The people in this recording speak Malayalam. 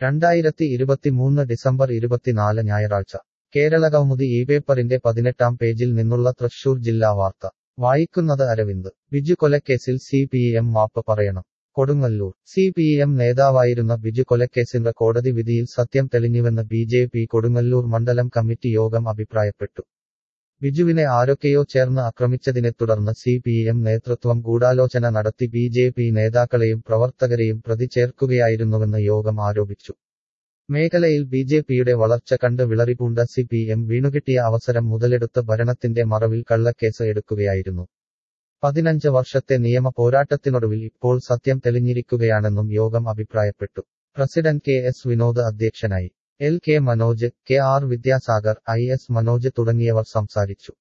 രണ്ടായിരത്തി ഇരുപത്തിമൂന്ന് ഡിസംബർ ഇരുപത്തിനാല് ഞായറാഴ്ച കേരള കൗമുദി ഈ പേപ്പറിന്റെ പതിനെട്ടാം പേജിൽ നിന്നുള്ള തൃശൂർ ജില്ലാ വാർത്ത വായിക്കുന്നത് അരവിന്ദ് ബിജു കൊലക്കേസിൽ സി പി എം മാപ്പ് പറയണം കൊടുങ്ങല്ലൂർ സി പി എം നേതാവായിരുന്ന ബിജു കൊലക്കേസിന്റെ കോടതി വിധിയിൽ സത്യം തെളിഞ്ഞുവെന്ന് ബി ജെ പി കൊടുങ്ങല്ലൂർ മണ്ഡലം കമ്മിറ്റി യോഗം അഭിപ്രായപ്പെട്ടു ബിജുവിനെ ആരൊക്കെയോ ചേർന്ന് ആക്രമിച്ചതിനെ തുടർന്ന് സി പി എം നേതൃത്വം ഗൂഢാലോചന നടത്തി ബി ജെ പി നേതാക്കളെയും പ്രവർത്തകരെയും പ്രതി ചേർക്കുകയായിരുന്നുവെന്ന് യോഗം ആരോപിച്ചു മേഖലയിൽ ബി ജെ പിയുടെ വളർച്ച കണ്ട് വിളറിപൂണ്ട സി പി എം വീണുകിട്ടിയ അവസരം മുതലെടുത്ത് ഭരണത്തിന്റെ മറവിൽ കള്ളക്കേസ് എടുക്കുകയായിരുന്നു പതിനഞ്ച് വർഷത്തെ നിയമ പോരാട്ടത്തിനൊടുവിൽ ഇപ്പോൾ സത്യം തെളിഞ്ഞിരിക്കുകയാണെന്നും യോഗം അഭിപ്രായപ്പെട്ടു പ്രസിഡന്റ് കെ എസ് വിനോദ് അധ്യക്ഷനായി L K Manoj K R Vidyasagar I S Manoj തുടങ്ങിയവർ സംസാരിച്ചു